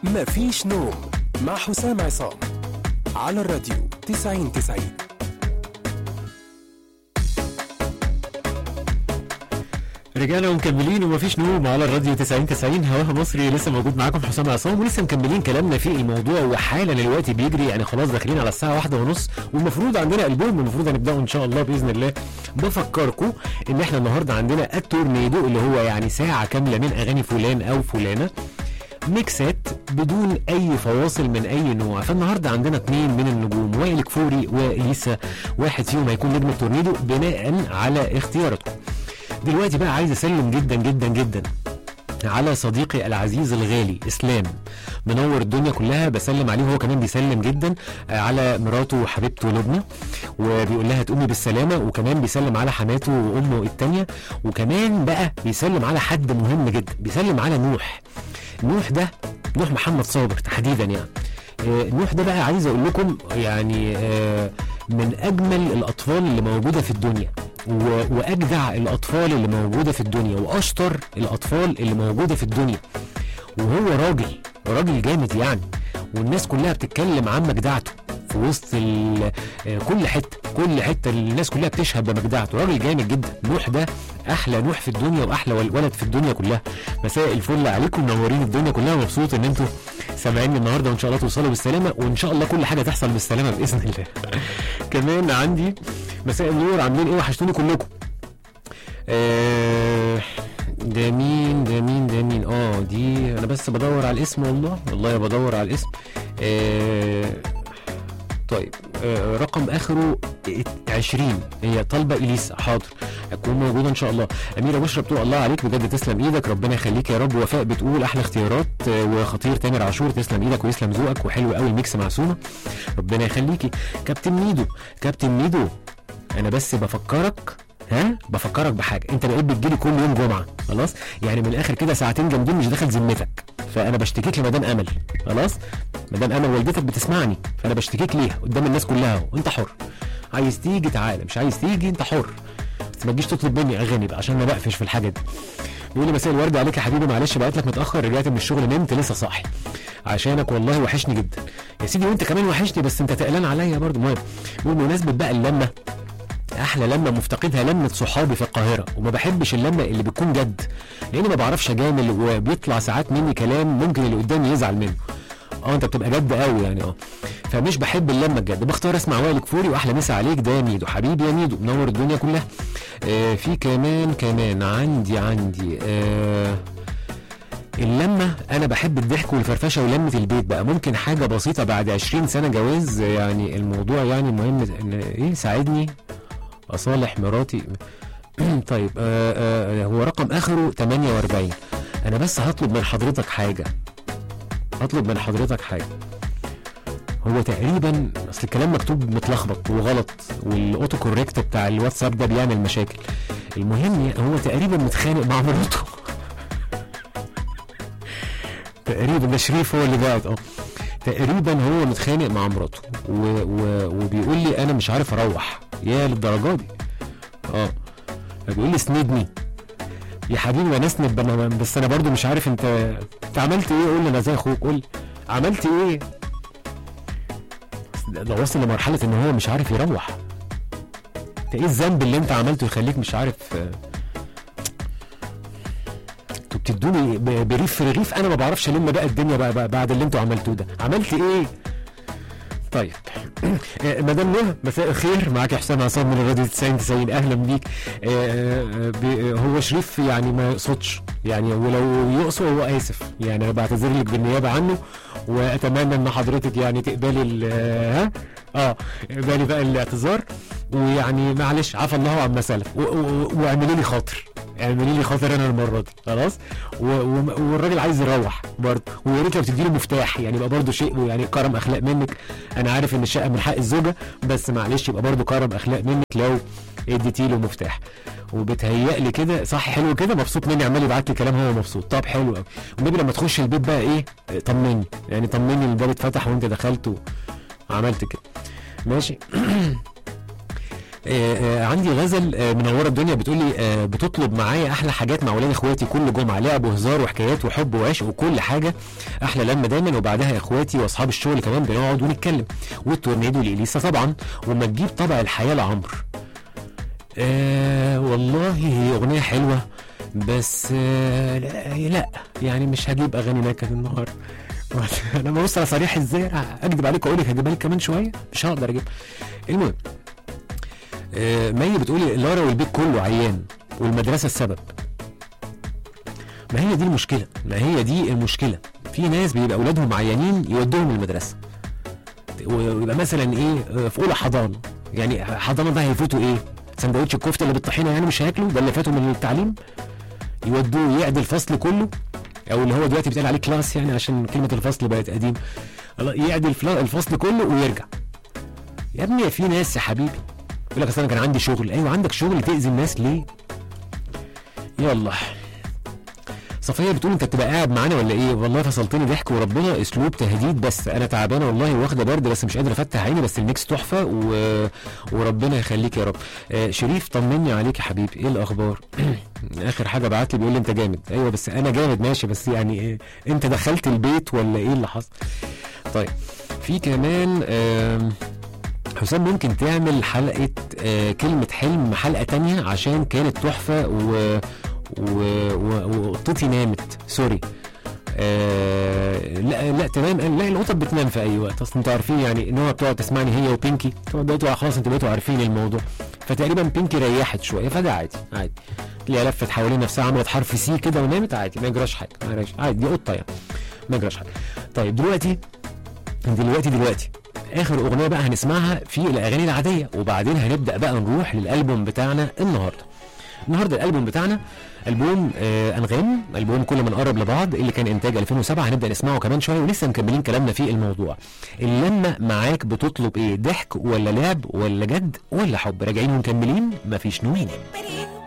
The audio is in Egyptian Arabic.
مفيش نوم مع حسام عصام على الراديو 90 90 رجعنا ومكملين ومفيش نوم على الراديو 90 90 هواها مصري لسه موجود معاكم حسام عصام ولسه مكملين كلامنا في الموضوع وحالا الوقت بيجري يعني خلاص داخلين على الساعه واحدة ونص والمفروض عندنا البوم المفروض هنبداه ان شاء الله باذن الله بفكركم ان احنا النهارده عندنا التورنيدو اللي هو يعني ساعه كامله من اغاني فلان او فلانه ميكسات بدون اي فواصل من اي نوع فالنهارده عندنا اثنين من النجوم وائل كفوري واليسا واحد فيهم هيكون نجم التورنيدو بناء على اختياراتكم دلوقتي بقى عايز اسلم جدا جدا جدا على صديقي العزيز الغالي اسلام منور الدنيا كلها بسلم عليه وهو كمان بيسلم جدا على مراته وحبيبته لبنى وبيقول لها تقومي بالسلامه وكمان بيسلم على حماته وامه التانيه وكمان بقى بيسلم على حد مهم جدا بيسلم على نوح نوح ده نوح محمد صابر تحديدا يعني آه، نوح ده بقى عايز اقول لكم يعني آه، من اجمل الاطفال اللي موجوده في الدنيا و- واجدع الاطفال اللي موجوده في الدنيا واشطر الاطفال اللي موجوده في الدنيا وهو راجل راجل جامد يعني والناس كلها بتتكلم عن مجدعته في وسط ال- آه، كل حته كل حته الناس كلها بتشهد بمجدعته راجل جامد جدا نوح ده احلى نوح في الدنيا واحلى ول- ولد في الدنيا كلها مساء الفل عليكم منورين الدنيا كلها ومبسوط ان انتوا سامعيني النهارده وان شاء الله توصلوا بالسلامه وان شاء الله كل حاجه تحصل بالسلامه باذن الله كمان عندي مساء النور عاملين ايه وحشتوني كلكم آه، ده مين ده مين ده مين اه دي انا بس بدور على الاسم والله والله بدور على الاسم آه طيب آه رقم اخره 20 هي طالبه اليسا حاضر هتكون موجوده ان شاء الله اميره بشرى بتقول الله عليك بجد تسلم ايدك ربنا يخليك يا رب وفاء بتقول احلى اختيارات آه وخطير تامر عاشور تسلم ايدك ويسلم ذوقك وحلو قوي الميكس مع سوما ربنا يخليكي كابتن ميدو كابتن ميدو انا بس بفكرك ها بفكرك بحاجه انت بقيت بتجيلي كل يوم جمعه خلاص يعني من الاخر كده ساعتين جامدين مش داخل ذمتك فانا بشتكيك لمدام امل خلاص مدام امل والدتك بتسمعني فانا بشتكيك ليها قدام الناس كلها اهو انت حر عايز تيجي تعالى مش عايز تيجي انت حر بس ما تجيش تطلب مني اغاني بقى عشان انا بقفش في الحاجه دي بيقول لي مساء الورد عليك يا حبيبي معلش بقيت لك متاخر رجعت من الشغل نمت لسه صاحي عشانك والله وحشني جدا يا سيدي وانت كمان وحشني بس انت تقلان عليا برضه المهم بمناسبه بقى اللمه احلى لمه مفتقدها لمه صحابي في القاهره وما بحبش اللمه اللي بتكون جد لاني ما بعرفش اجامل وبيطلع ساعات مني كلام ممكن اللي قدامي يزعل منه اه انت بتبقى جد قوي يعني اه فمش بحب اللمه الجد بختار اسمع وائل كفوري واحلى مسا عليك ده يا ميدو حبيبي يا ميدو منور الدنيا كلها آه في كمان كمان عندي عندي آه اللمة أنا بحب الضحك والفرفشة ولمة البيت بقى ممكن حاجة بسيطة بعد 20 سنة جواز يعني الموضوع يعني مهم إن إيه ساعدني أصالح مراتي طيب آه آه هو رقم آخره 48 أنا بس هطلب من حضرتك حاجة هطلب من حضرتك حاجة هو تقريبا اصل الكلام مكتوب متلخبط وغلط والاوتو كوريكت بتاع الواتساب ده بيعمل مشاكل المهم هو تقريبا متخانق مع مراته تقريبا ده شريف هو اللي بعت اه تقريبا هو متخانق مع مراته و... و... وبيقول لي انا مش عارف اروح يا للدرجه دي اه بيقول لي اسندني يا حبيبي ما نسند بنا- بس انا برضو مش عارف انت انت عملت ايه قول لي انا زي اخوك قول لي عملت ايه ده ده وصل لمرحله ان هو مش عارف يروح انت ايه الذنب اللي انت عملته يخليك مش عارف آه، انتوا بتدوني ب- بريف في رغيف انا ما بعرفش الم بقى الدنيا بقى, بقى بعد اللي انتوا عملتوه ده عملت ايه طيب آه، مدام نهى مساء الخير معاك حسام عصام من الراديو 90 90 اهلا بيك آه، آه، ب- هو شريف يعني ما يقصدش يعني ولو يقصد هو اسف يعني انا بعتذر لك بالنيابه عنه واتمنى ان حضرتك يعني تقبلي ال- آه، ها اه اقبلي بقى الاعتذار ويعني معلش عفى الله عما سلف و- و- واعملي لي خاطر اعملي لي خاطر انا المره دي خلاص و- و- والراجل عايز يروح برضه ويا ريت لو تديله مفتاح يعني يبقى برضه شيء يعني كرم اخلاق منك انا عارف ان الشقه من حق الزوجه بس معلش يبقى برضه كرم اخلاق منك لو اديتي له مفتاح وبتهيأ لي كده صح حلو كده مبسوط مني عمال يبعت لي كلام هو مبسوط طب حلو قوي والنبي لما تخش البيت بقى ايه طمني يعني طمني الباب اتفتح وانت دخلت وعملت كده ماشي آه، آه، عندي غزل آه، منوره الدنيا بتقول لي آه، بتطلب معايا احلى حاجات مع ولاد اخواتي كل جمعه لعب وهزار وحكايات وحب وعشق وكل حاجه احلى لما دايما وبعدها اخواتي واصحاب الشغل كمان بنقعد ونتكلم والتورنيدو لإليسا طبعا وما تجيب طبع الحياه لعمرو آه والله هي اغنيه حلوه بس آه لا, لا يعني مش هجيب اغاني نكد النهارده انا ببص على صريح ازاي اكذب عليك واقول لك هجيبها لك كمان شويه مش هقدر اجيب المهم آه، مي بتقولي لارا والبيت كله عيان والمدرسه السبب ما هي دي المشكله ما هي دي المشكله في ناس بيبقى اولادهم عيانين يودوهم المدرسه ويبقى مثلا ايه آه، في اولى حضانه يعني حضانه ده هيفوتوا ايه سندوتش الكفته اللي بالطحينه يعني مش هياكلوا ده اللي فاتوا من التعليم يودوه يعدي الفصل كله او اللي هو دلوقتي بيتقال عليه كلاس يعني عشان كلمه الفصل بقت قديم يعدي الفلا- الفصل كله ويرجع يا ابني في ناس يا حبيبي يقول لك اصل انا كان عندي شغل ايوه عندك شغل تاذي الناس ليه يلا صفية بتقول انت بتبقى قاعد معانا ولا ايه والله فصلتني ضحك وربنا اسلوب تهديد بس انا تعبانه والله واخده برد بس مش قادره افتح عيني بس الميكس تحفه و... وربنا يخليك يا رب آه شريف طمني عليك يا حبيبي ايه الاخبار اخر حاجه بعت لي بيقول لي انت جامد ايوه بس انا جامد ماشي بس يعني إيه انت دخلت البيت ولا ايه اللي حصل طيب في كمان آم، حسام ممكن تعمل حلقة آه كلمة حلم حلقة تانية عشان كانت تحفة و و و- وقطتي نامت سوري آه لا لا تمام لا القطط بتنام في اي وقت اصل انتوا عارفين يعني ان هو بتقعد تسمعني هي وبينكي طبعا بقيتوا خلاص انتوا بقيتوا عارفين الموضوع فتقريبا بينكي ريحت شويه فده عادي عادي تلاقيها لفت حوالين نفسها عملت حرف سي كده ونامت عادي ما يجراش حاجه ما يجراش عادي دي قطه يعني ما يجراش حاجه طيب دلوقتي دلوقتي دلوقتي اخر اغنيه بقى هنسمعها في الاغاني العاديه وبعدين هنبدا بقى نروح للالبوم بتاعنا النهارده النهارده الالبوم بتاعنا البوم آه انغام البوم كل ما نقرب لبعض اللي كان انتاج 2007 هنبدا نسمعه كمان شويه ولسه مكملين كلامنا في الموضوع اللمه معاك بتطلب ايه ضحك ولا لعب ولا جد ولا حب راجعين ومكملين مفيش نوين But